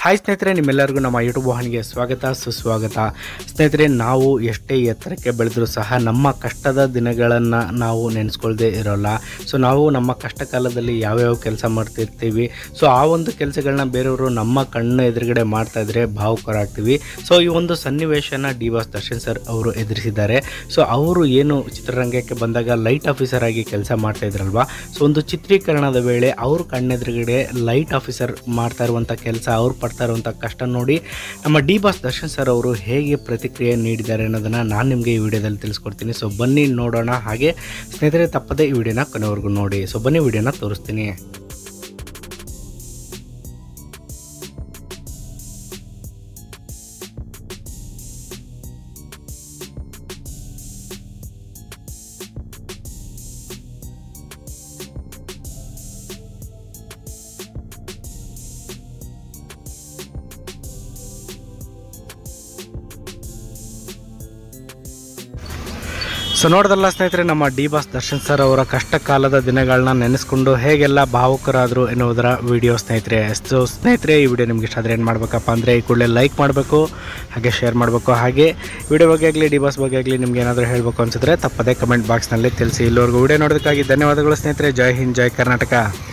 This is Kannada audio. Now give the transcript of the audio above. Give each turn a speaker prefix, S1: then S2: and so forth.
S1: ಹಾಯ್ ಸ್ನೇಹಿತರೆ ನಿಮ್ಮೆಲ್ಲರಿಗೂ ನಮ್ಮ ಯೂಟ್ಯೂಬ್ ವಾಹಿನಿಗೆ ಸ್ವಾಗತ ಸುಸ್ವಾಗತ ಸ್ನೇಹಿತರೆ ನಾವು ಎಷ್ಟೇ ಎತ್ತರಕ್ಕೆ ಬೆಳೆದರೂ ಸಹ ನಮ್ಮ ಕಷ್ಟದ ದಿನಗಳನ್ನು ನಾವು ನೆನೆಸ್ಕೊಳ್ದೇ ಇರೋಲ್ಲ ಸೊ ನಾವು ನಮ್ಮ ಕಷ್ಟ ಕಾಲದಲ್ಲಿ ಯಾವ್ಯಾವ ಕೆಲಸ ಮಾಡ್ತಿರ್ತೀವಿ ಸೊ ಆ ಒಂದು ಕೆಲಸಗಳನ್ನ ಬೇರೆಯವರು ನಮ್ಮ ಕಣ್ಣು ಎದುರುಗಡೆ ಮಾಡ್ತಾ ಇದ್ರೆ ಭಾವುಕರಾಗ್ತೀವಿ ಸೊ ಈ ಒಂದು ಸನ್ನಿವೇಶನ ಡಿ ವಾಸ್ ದರ್ಶನ್ ಸರ್ ಅವರು ಎದುರಿಸಿದ್ದಾರೆ ಸೊ ಅವರು ಏನು ಚಿತ್ರರಂಗಕ್ಕೆ ಬಂದಾಗ ಲೈಟ್ ಆಫೀಸರ್ ಆಗಿ ಕೆಲಸ ಮಾಡ್ತಾ ಇದ್ರಲ್ವಾ ಸೊ ಒಂದು ಚಿತ್ರೀಕರಣದ ವೇಳೆ ಅವ್ರ ಕಣ್ಣೆದುರುಗಡೆ ಲೈಟ್ ಆಫೀಸರ್ ಮಾಡ್ತಾ ಇರುವಂಥ ಕೆಲಸ ಅವ್ರು ಪಡ್ತಾ ಇರುವಂಥ ಕಷ್ಟ ನೋಡಿ ನಮ್ಮ ಡಿ ಬಾಸ್ ದರ್ಶನ್ ಸರ್ ಅವರು ಹೇಗೆ ಪ್ರತಿಕ್ರಿಯೆ ನೀಡಿದ್ದಾರೆ ಅನ್ನೋದನ್ನು ನಾನು ನಿಮಗೆ ಈ ವಿಡಿಯೋದಲ್ಲಿ ತಿಳಿಸ್ಕೊಡ್ತೀನಿ ಸೊ ಬನ್ನಿ ನೋಡೋಣ ಹಾಗೆ ಸ್ನೇಹಿತರೆ ತಪ್ಪದೇ ಈ ವಿಡಿಯೋನ ಕೊನೆವರೆಗೂ ನೋಡಿ ಸೊ ಬನ್ನಿ ವಿಡಿಯೋನ ತೋರಿಸ್ತೀನಿ ಸೊ ನೋಡ್ದಲ್ಲ ಸ್ನೇಹಿತರೆ ನಮ್ಮ ಡಿ ಬಾಸ್ ದರ್ಶನ್ ಸರ್ ಅವರ ಕಷ್ಟ ಕಾಲದ ದಿನಗಳನ್ನ ನೆನೆಸ್ಕೊಂಡು ಹೇಗೆಲ್ಲ ಭಾವುಕರಾದರು ಎನ್ನುವುದರ ವಿಡಿಯೋ ಸ್ನೇಹಿತರೆ ಸೊ ಸ್ನೇಹಿತರೆ ಈ ವಿಡಿಯೋ ನಿಮ್ಗೆ ಇಷ್ಟ ಆದರೆ ಏನು ಮಾಡಬೇಕಪ್ಪ ಅಂದರೆ ಈ ಕೂಡಲೇ ಲೈಕ್ ಮಾಡಬೇಕು ಹಾಗೆ ಶೇರ್ ಮಾಡಬೇಕು ಹಾಗೆ ವಿಡಿಯೋ ಬಗ್ಗೆ ಆಗಲಿ ಡಿ ಬಾಸ್ ಬಗ್ಗೆ ಆಗಲಿ ನಿಮ್ಗೆ ಏನಾದರೂ ಹೇಳಬೇಕು ಅನಿಸಿದ್ರೆ ತಪ್ಪದೇ ಕಮೆಂಟ್ ಬಾಕ್ಸ್ನಲ್ಲಿ ತಿಳಿಸಿ ಇಲ್ಲಿವರೆಗೂ ವಿಡಿಯೋ ನೋಡೋದಕ್ಕಾಗಿ ಧನ್ಯವಾದಗಳು ಸ್ನೇಹಿತರೆ ಜೈ ಹಿಂದ್ ಜೈ ಕರ್ನಾಟಕ